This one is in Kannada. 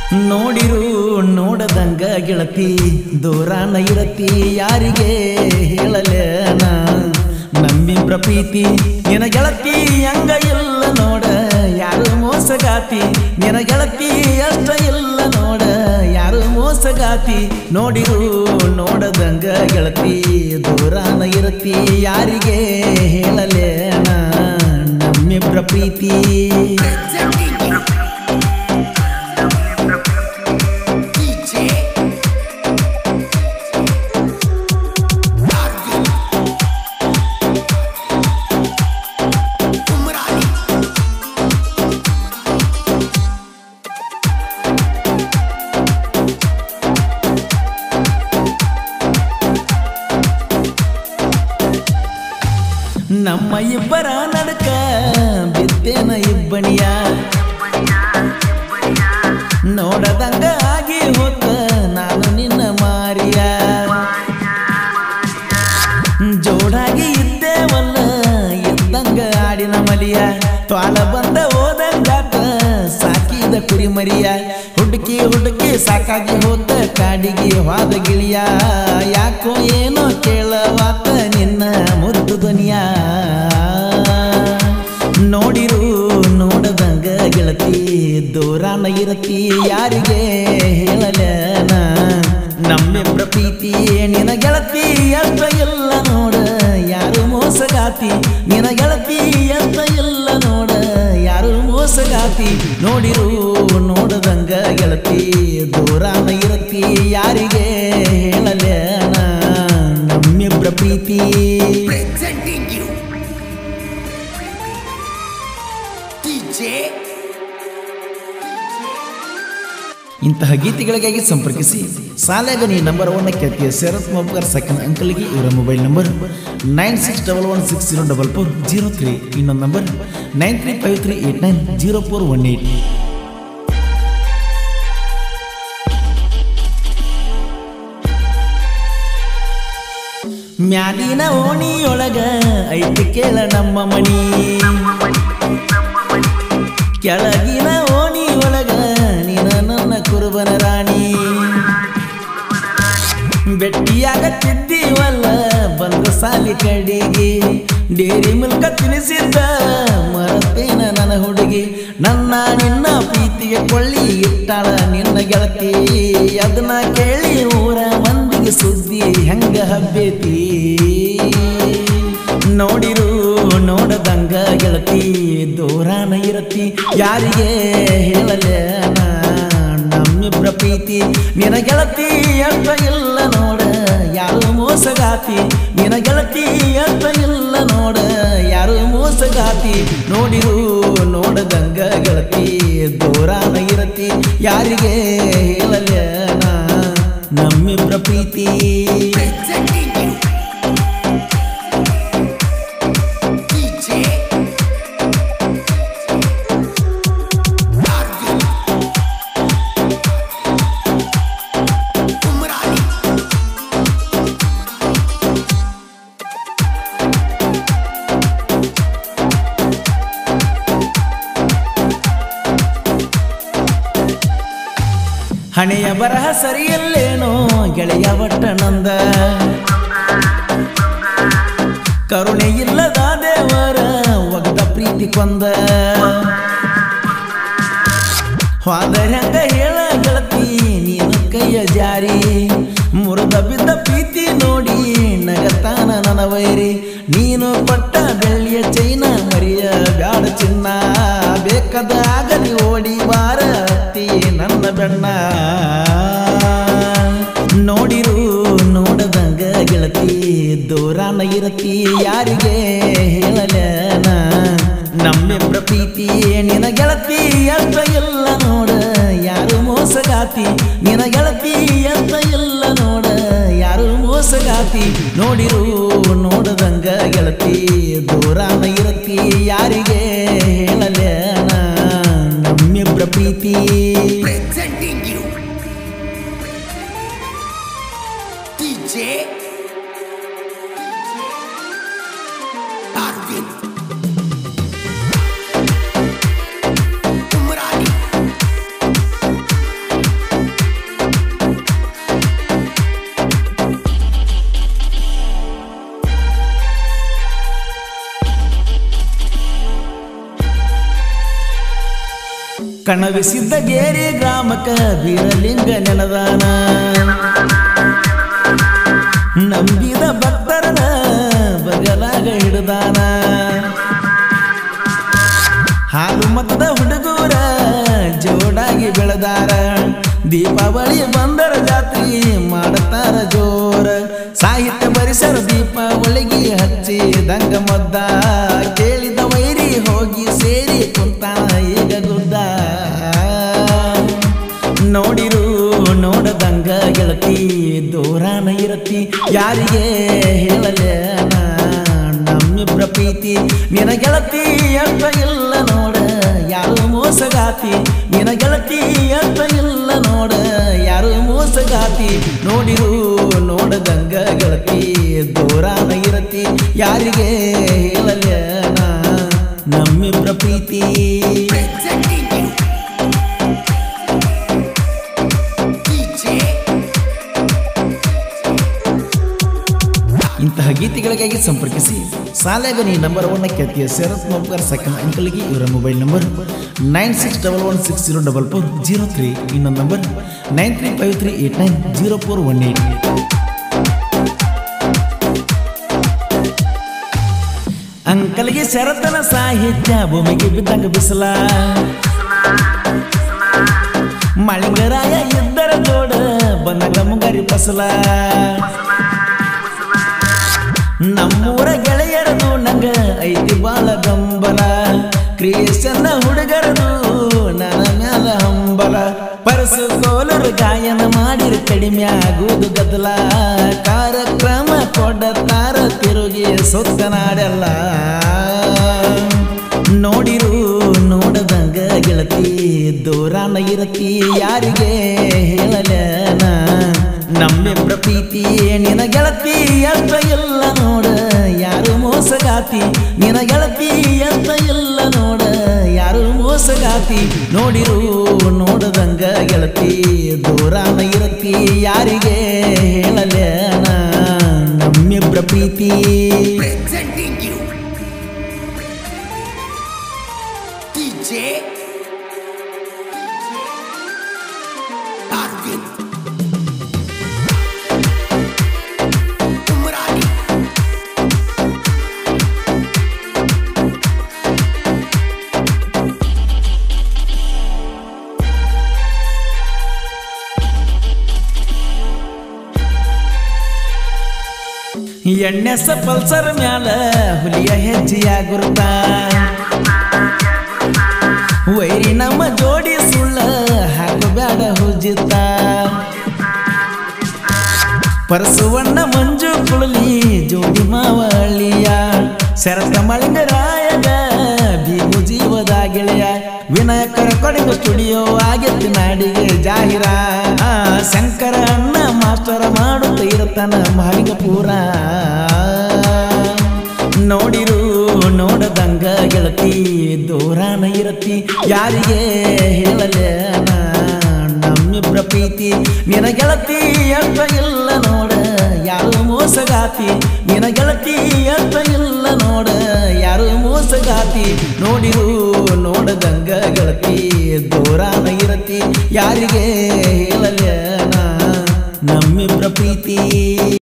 ನೋಡಿರು ನೋಡದಂಗ ಗೆಳತಿ ದೂರಾನ ಇರತಿ ಯಾರಿಗೆ ಹೇಳಲೇನ ನಮ್ಮಿಬ್ರ ಪ್ರೀತಿ ನಿನ ಗೆಳತಿ ಹಂಗ ಇಲ್ಲ ನೋಡ ಯಾರು ಮೋಸಗಾತಿ ನಿನ ಗೆಳತಿ ಅಷ್ಟ ಇಲ್ಲ ನೋಡ ಯಾರು ಮೋಸಗಾತಿ ನೋಡಿರು ನೋಡದಂಗ ಗೆಳತಿ ದೂರಾನ ಇರತಿ ಯಾರಿಗೆ ಹೇಳಲೇನ ನಮ್ಮಿಬ್ರ ಪ್ರೀತಿ Presenting you. DJ Darwin Umrani ನಮ್ಮ ಇಬ್ಬರ ನಡಕ ಬಿತ್ತೇನ ಇಬ್ಬನಿಯ ನೋಡದಂಗ ಆಗಿ ಹೋತ ನಾನು ನಿನ್ನ ಮಾರಿಯ ಜೋಡಾಗಿ ಇದ್ದೇವಲ್ಲ ಇದ್ದಂಗ ಆಡಿನ ಮಲಿಯ ತ್ವಾಲ ಬಂದ ಹೋದಂಗಾತ ಸಾಕಿದ ಕುರಿ ಮರಿಯ ಹುಡುಕಿ ಹುಡುಕಿ ಸಾಕಾಗಿ ಹೋತ ಕಾಡಿಗೆ ಹೋದ ಗಿಳಿಯ ಯಾಕೋ ಏನೋ ಕೇಳವಾತ ನಿನ್ನ ಮುದ್ದು ಧ್ವನಿಯ ನೋಡಿರು ನೋಡದಂಗ ಗೆಳತಿ ದೂರಾನ ಇರತಿ ಯಾರಿಗೆ ಹೇಳಲೇನ ನಮ್ಮಿಬ್ರ ಪ್ರೀತಿ ನಿನ ಗೆಳತಿ ಅಷ್ಟ ಇಲ್ಲ ನೋಡ ಯಾರು ಮೋಸಗಾತಿ ನಿನ ಗೆಳತಿ ಅಷ್ಟ ಇಲ್ಲ ನೋಡ ಯಾರು ಮೋಸಗಾತಿ ನೋಡಿರು ನೋಡದಂಗ ಗೆಳತಿ ದೂರಾನ ಇರತಿ ಯಾರಿಗೆ ಹೇಳಲೇನ ನಮ್ಮಿಬ್ರ ಪ್ರೀತಿ Presenting you DJ ಇಂತಹ ಗೀತೆಗಳಿಗಾಗಿ ಸಂಪರ್ಕಿಸಿ ಸಾಲಗನಿ ನಂಬರ್ ಒನ್ ಖ್ಯಾತಿಯ ಶರತ್ ಮೊಬ್ಕರ್ ಸೆಕೆಂಡ್ ಅಂಕಲ್ಗೆ ಇವರ mobile number nine six double one six zero double four zero three ಇನ್ನೊಂದು number nine three five three eight nine zero four one eight ಮ್ಯಾಲಿನ ಓಣಿಯೊಳಗ ಐತಿ ಕೇಳ ನಮ್ಮ ಮಣಿ ಕೆಳಗಿನ ಓಣಿ ಒಳಗ ನೀನ ನನ್ನ ಕುರುಬನ ರಾಣಿ ಬೆಟ್ಟಿಯಾಗತ್ತಿದ್ದೀವಲ್ಲ ಬಂದ ಸಾಲಿ ಕಡೆಗೆ ಡೇರಿ ಮಿಲ್ಕ ತಿನಿಸಿದ್ದ ಮರತೇನ ನನ್ನ ಹುಡುಗಿ ನನ್ನ ನಿನ್ನ ಪ್ರೀತಿಗೆ ಕೊಳ್ಳಿ ಇಟ್ಟಾಳ ನಿನ್ನ ಗೆಳತಿ ಅದನ್ನ ಕೇಳಿ ಊರ ಮಂದಿಗೆ ಸುದ್ದಿ ಹೆಂಗ ಹಬ್ಬೈತಿ ನೋಡಿರು ನೋಡದಂಗ ಗೆಳತಿ ದೂರಾನ ಇರತಿ ಯಾರಿಗೆ ಹೇಳಲೇನ ನಮ್ಮಿಬ್ರ ಪ್ರೀತಿ ನಿನ ಗೆಳತಿ ಅಷ್ಟ ಇಲ್ಲ ನೋಡ ಯಾರು ಮೋಸಗಾತಿ ನಿನ ಗೆಳತಿ ಅಷ್ಟ ಇಲ್ಲ ನೋಡ ಯಾರು ಮೋಸಗಾತಿ ನೋಡಿರು ನೋಡದಂಗ ಗೆಳತಿ ದೂರಾನ ಇರತಿ ಯಾರಿಗೆ ಹೇಳಲೇನ ನಮ್ಮಿಬ್ರ ಪ್ರೀತಿ Presenting you DJ Darwin Umrani ಹಣೆಯ ಬರಹ ಸರಿಯಲ್ಲೇನೋ ಗೆಳೆಯ ಒಟ್ಟ ನಂದ ಕರುಣೆ ಇಲ್ಲದ ದೇವರ ಒಗದ ಪ್ರೀತಿ ಕೊಂದ ಹೋದರಂಗ ಹೇಳ ಗೆಳತಿ ನೀನು ಕೈಯ ಜಾರಿ ಮುರಿದ ಬಿದ್ದ ಪ್ರೀತಿ ನೋಡಿ ನಗತಾನ ನನ್ನ ವೈರಿ ನೀನು ಕೊಟ್ಟ ಬೆಳ್ಳಿಯ ಚೈನ ಮರಿಯ ಬ್ಯಾಡ ಚಿನ್ನ ಬೇಕಾದಾಗಲಿ ಓಡಿ ಬಾರ ಅತ್ತಿ ನನ್ನ ಬೆಣ್ಣ ನೋಡಿರು ನೋಡದಂಗ ಗೆಳತಿ ದೂರಾನ ಇರತಿ ಯಾರಿಗೆ ಹೇಳಲೇನ ನಮ್ಮಿಬ್ರ ಪ್ರೀತಿ ನಿನ ಗೆಳತಿ ಅಷ್ಟ ಇಲ್ಲ ನೋಡ ಯಾರು ಮೋಸಗಾತಿ ನಿನ ಗೆಳತಿ ಅಷ್ಟ ಇಲ್ಲ ನೋಡ ಯಾರು ಮೋಸಗಾತಿ ನೋಡಿರು ನೋಡದಂಗ ಗೆಳತಿ ದೂರಾನ ಇರತಿ ಯಾರಿಗೆ ಹೇಳಲೇನ ನಮ್ಮಿಬ್ರ ಪ್ರೀತಿ Presenting you DJ Darwin Umrani ಕಣವಿಸಿದ್ದ ಗೇರಿ ಗ್ರಾಮಕ ಬೀರಲಿಂಗ ನೆನದಾನ ನಂಬಿದ ಭಕ್ತರನ ಬಗಲಾಗ ಹಿಡ್ದಾನ ಹಾಲು ಮತದ ಹುಡುಗೂರ ಜೋಡಾಗಿ ಬೆಳೆದಾರ ದೀಪಾವಳಿ ಬಂದರ ಜಾತ್ರಿ ಮಾಡ್ತಾರ ಜೋರ ಸಾಹಿತ್ಯ ಪರಿಸರ ದೀಪಾವಳಿಗೆ ಹಚ್ಚಿ ದಂಗ ಮದ್ದ ಕೇಳಿದ ವೈರಿ ಹೋಗಿ ಸೇರಿ ಕುಂತಾನ ಈಗ ಗುದ್ದ ನೋಡಿರು ನೋಡದಂಗ ಗೆಳತಿ ದೂರಾನ ಇರತಿ ಯಾರಿಗೆ ಹೇಳಲೇನ ನಮ್ಮಿಬ್ರ ಪ್ರೀತಿ ನಿನ ಗೆಳತಿ ಅಂತ ಇಲ್ಲ ನೋಡ ಯಾರು ಮೋಸಗಾತಿ ನಿನ ಗೆಳತಿ ಅಂತ ಇಲ್ಲ ನೋಡ ಯಾರು ಮೋಸಗಾತಿ ನೋಡಿರು ನೋಡದಂಗ ಗೆಳತಿ ದೂರಾನ ಇರತಿ ಯಾರಿಗೆ ಹೇಳಲೇನ ನಮ್ಮಿಬ್ರ ಪ್ರೀತಿ Presenting you. DJ. ಇಂತಹ ಗೀತೆಗಳಿಗಾಗಿ ಸಂಪರ್ಕಿಸಿ ಸಾಲಾಗನಿ ನಂಬರ್ ಒನ್ ಖ್ಯಾತಿಯ ಶರತ್ ಮೊಬ್ಗರ್ ಸೆಕೆಂಡ್ ಅಂಕಲ್ಗೆ ಇವರ mobile number nine six double one six zero double four zero three ಇನ್ನೊಂದು number nine three five three eight nine zero four one eight ಅಂಕಲ್ಗೆ ಶರತನ ಸಾಹಿತ್ಯ ಭೂಮಿಗೆ ಬಿದ್ದಂಗ ಬಿಸಲ ಮಳಿಂಗರಾಯ ಇದ್ದರ ಜೋಡ ಬಂದಾಗ ಮುಂಗಾರಿ ಫಸಲ ನಮ್ಮೂರ ಗೆಳೆಯರದು ನಂಗ ಐತಿ ಬಾಳ ಗಂಬಲ ಕ್ರಿಯೇಷನ್ನ ಹುಡುಗರದು ನನ್ನ ಮ್ಯಾಲ ಹಂಬಲ ಪರಸು ಕೋಲರು ಗಾಯನ ಮಾಡಿರು ಕಡಿಮೆ ಆಗುವುದು ಗದ್ದಲ ಕಾರ್ಯಕ್ರಮ ಕೊಡತಾರ ತಿರುಗಿ ಸುತ್ತ ನಾಡೆಲ್ಲ ನೋಡಿರು ನೋಡದಂಗ ಗೆಳತಿ ದೂರಾನ ಇರತಿ ಯಾರಿಗೆ ಹೇಳಲೇನ ನಮ್ಮಿಬ್ರ ಪ್ರೀತಿ ನಿನ ಗೆಳತಿ ಅಂತ ಇಲ್ಲ ನೋಡ ಯಾರು ಮೋಸಗಾತಿ ನಿನ ಗೆಳತಿ ಅಂತ ಇಲ್ಲ ನೋಡ ಯಾರು ಮೋಸಗಾತಿ ನೋಡಿರು ನೋಡದಂಗ ಗೆಳತಿ ದೂರಾನ ಇರತಿ ಯಾರಿಗೆ ಹೇಳಲೇನ ನಮ್ಮಿಬ್ರ ಪ್ರೀತಿ Presenting you. DJ. Arvind. Umrani. ಎಣ್ಣೆಸ ಪಲ್ಸರ್ ಮ್ಯಾಲ ಹುಲಿಯ ಹೆಜ್ಜೆಯ ಗುರುತ ವೈರಿ ನಮ್ಮ ಜೋಡಿ ಸುಳ್ಳ ಹಾಕಬೇಡ ಹುಜಿತ ಪರಸುವಣ್ಣ ಮಂಜು ಕುಳಲಿ ಜೋಡಿ ಮಾವಳಿಯ ಶರತ ಮಳಿಂಗರಾಯಗ ಬೀಗು ಜೀವದ ಗೆಳೆಯ ವಿನಾಯಕರ ಕೊಡಗು ಸ್ಟುಡಿಯೋ ಆಗಿತ್ತು ನಾಡಿಗೆ ಜಾಹಿರ ಆ, ಶಂಕರ ಅಣ್ಣ ಮಾಸ್ಟರ ಮಾಡುತ್ತ ಇರ್ತಾನ ಮಾಲಿಂಗಪುರ ನೋಡಿರು ನೋಡದಂಗ ಗೆಳತಿ ದೂರಾನ ಇರತಿ ಯಾರಿಗೆ ಹೇಳಲೇನ ನಮ್ಮಿಬ್ರ ಪ್ರೀತಿ ನಿನ ಗೆಳತಿ ಅಂತ ಇಲ್ಲ ನೋಡ ಯಾರು ಮೋಸಗಾತಿ ನಿನ ಗೆಳತಿ ಅಂತ ಇಲ್ಲ ನೋಡ ಯಾರು ಮೋಸಗಾತಿ ನೋಡಿರು ನೋಡದಂಗ ಗೆಳತಿ ದೂರಾನ ಇರತಿ ಯಾರಿಗೆ ಹೇಳಲೇನ ನಮ್ಮಿಬ್ರ ಪ್ರೀತಿ